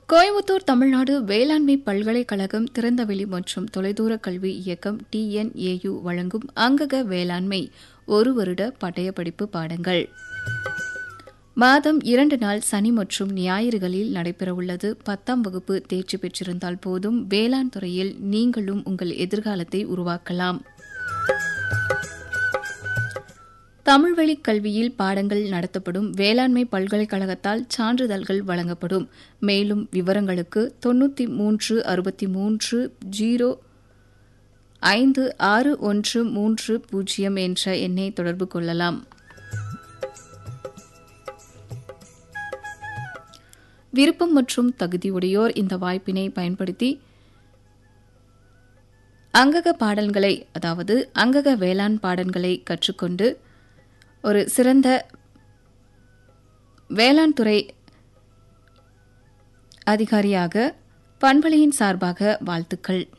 கோயம்புத்தூர் தமிழ்நாடு வேளாண்மை பல்கலைக்கழகம் திறந்தவெளி மற்றும் தொலைதூர கல்வி இயக்கம் டிஎன்ஏயு வழங்கும் அங்கக வேளாண்மை ஒரு வருட பட்டயப்படிப்பு பாடங்கள் மாதம் இரண்டு நாள் சனி மற்றும் ஞாயிறுகளில் நடைபெறவுள்ளது பத்தாம் வகுப்பு தேர்ச்சி பெற்றிருந்தால் போதும் வேளாண் துறையில் நீங்களும் உங்கள் எதிர்காலத்தை உருவாக்கலாம் தமிழ்வழி கல்வியில் பாடங்கள் நடத்தப்படும் வேளாண்மை பல்கலைக்கழகத்தால் சான்றிதழ்கள் வழங்கப்படும் மேலும் விவரங்களுக்கு தொன்னூற்றி மூன்று அறுபத்தி மூன்று ஜீரோ ஐந்து ஆறு ஒன்று மூன்று பூஜ்ஜியம் என்ற எண்ணை தொடர்பு கொள்ளலாம் விருப்பம் மற்றும் தகுதியுடையோர் இந்த வாய்ப்பினை பயன்படுத்தி அங்கக பாடல்களை அதாவது அங்கக வேளாண் பாடல்களை கற்றுக்கொண்டு ஒரு சிறந்த வேளாண் துறை அதிகாரியாக பண்பலையின் சார்பாக வாழ்த்துக்கள்